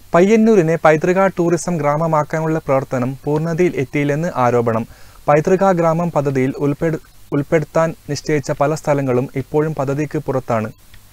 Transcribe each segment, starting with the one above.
പയ്യന്നൂരിനെ പൈതൃക ടൂറിസം ഗ്രാമമാക്കാനുള്ള പ്രവർത്തനം പൂർണ്ണതയിൽ എത്തിയില്ലെന്ന് ആരോപണം പൈതൃക ഗ്രാമം പദ്ധതിയിൽ ഉൾപ്പെടു ഉൾപ്പെടുത്താൻ നിശ്ചയിച്ച പല സ്ഥലങ്ങളും ഇപ്പോഴും പദ്ധതിക്ക് പുറത്താണ്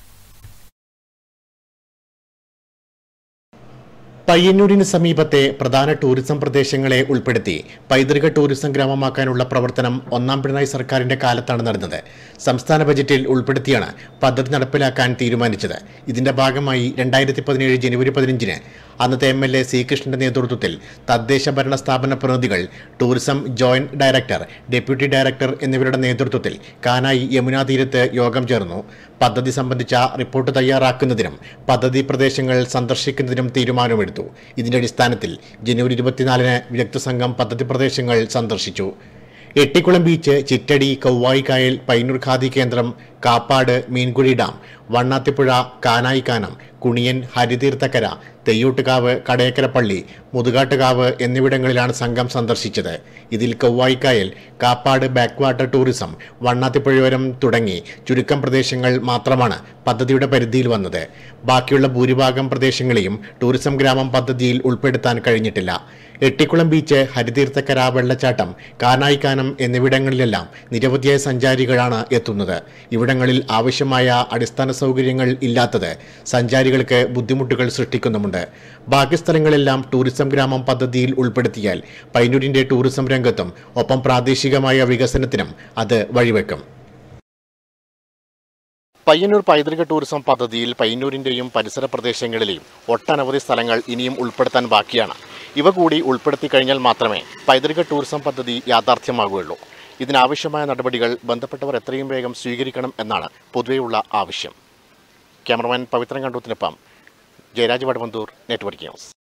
പയ്യന്നൂരിന് സമീപത്തെ പ്രധാന ടൂറിസം പ്രദേശങ്ങളെ ഉൾപ്പെടുത്തി പൈതൃക ടൂറിസം ഗ്രാമമാക്കാനുള്ള പ്രവർത്തനം ഒന്നാം പിണറായി സർക്കാരിന്റെ കാലത്താണ് നടന്നത് സംസ്ഥാന ബജറ്റിൽ ഉൾപ്പെടുത്തിയാണ് പദ്ധതി നടപ്പിലാക്കാൻ തീരുമാനിച്ചത് ഇതിന്റെ ഭാഗമായി രണ്ടായിരത്തി പതിനേഴ് ജനുവരി പതിനഞ്ചിന് അന്നത്തെ എം എൽ എ സി കൃഷ്ണന്റെ നേതൃത്വത്തിൽ തദ്ദേശ ഭരണ സ്ഥാപന പ്രതിനിധികൾ tourism joint director deputy director എന്നിവരുടെ നേതൃത്വത്തിൽ കാനായി യമുനാ തീരത്ത് യോഗം ചേർന്നു പദ്ധതി സംബന്ധിച്ച റിപ്പോർട്ട് തയ്യാറാക്കുന്നതിനും പദ്ധതി പ്രദേശങ്ങൾ സന്ദർശിക്കുന്നതിനും തീരുമാനമെടുത്തു ഇതിന്റെ അടിസ്ഥാനത്തിൽ ജനുവരി ഇരുപത്തിനാലിന് വിദഗ്ധ സംഘം പദ്ധതി പ്രദേശങ്ങൾ സന്ദർശിച്ചു എട്ടിക്കുളം ബീച്ച് ചിറ്റടി കൗവായിക്കായൽ പൈനൂർ ഖാദി കേന്ദ്രം കാപ്പാട് മീൻകുഴി ഡാം വണ്ണാത്തിപ്പുഴ കാനായിക്കാനം കുണിയൻ ഹരിതീർത്ഥക്കര തെയ്യൂട്ടുകാവ് കടയക്കരപ്പള്ളി മുതുകാട്ടുകാവ് എന്നിവിടങ്ങളിലാണ് സംഘം സന്ദർശിച്ചത് ഇതിൽ Kavvayikayal Kappad backwater tourism വണ്ണാത്തിപ്പുഴയോരം തുടങ്ങി ചുരുക്കം പ്രദേശങ്ങൾ മാത്രമാണ് പദ്ധതിയുടെ പരിധിയിൽ വന്നത് ബാക്കിയുള്ള ഭൂരിഭാഗം പ്രദേശങ്ങളെയും ടൂറിസം ഗ്രാമം പദ്ധതിയിൽ ഉൾപ്പെടുത്താൻ കഴിഞ്ഞിട്ടില്ല എട്ടിക്കുളം ബീച്ച് ഹരിതീർത്ഥക്കര വെള്ളച്ചാട്ടം കാനായിക്കാനം എന്നിവിടങ്ങളിലെല്ലാം നിരവധിയായ സഞ്ചാരികളാണ് എത്തുന്നത് ഇവിടങ്ങളിൽ ആവശ്യമായ അടിസ്ഥാന സൗകര്യങ്ങൾ ഇല്ലാത്തത് സഞ്ചാരികൾക്ക് ബുദ്ധിമുട്ടുകൾ സൃഷ്ടിക്കുന്നുമുണ്ട് ബാക്കി സ്ഥലങ്ങളെല്ലാം ടൂറിസം ഗ്രാമം പദ്ധതിയിൽ ഉൾപ്പെടുത്തിയാൽ പൈനൂരിന്റെ ടൂറിസം രംഗത്തും ഒപ്പം പ്രാദേശികമായ വികസനത്തിനും അത് വഴിവെക്കും പയ്യന്നൂർ പൈതൃക ടൂറിസം പദ്ധതിയിൽ പയ്യന്നൂരിന്റെയും പരിസര പ്രദേശങ്ങളിലെയും ഒട്ടനവധി സ്ഥലങ്ങൾ ഇനിയും ഉൾപ്പെടുത്താൻ ബാക്കിയാണ് ഇവ കൂടി ഉൾപ്പെടുത്തി കഴിഞ്ഞാൽ മാത്രമേ പൈതൃക ടൂറിസം പദ്ധതി യാഥാർത്ഥ്യമാകുകയുള്ളൂ ഇതിനാവശ്യമായ നടപടികൾ ബന്ധപ്പെട്ടവർ എത്രയും വേഗം സ്വീകരിക്കണം എന്നാണ് പൊതുവെയുള്ള ആവശ്യം ക്യാമറമാൻ പവിത്രൻ കണ്ടൂത്തിനൊപ്പം ജയരാജ് വടവന്തൂർ നെറ്റ്വർക്ക് ന്യൂസ്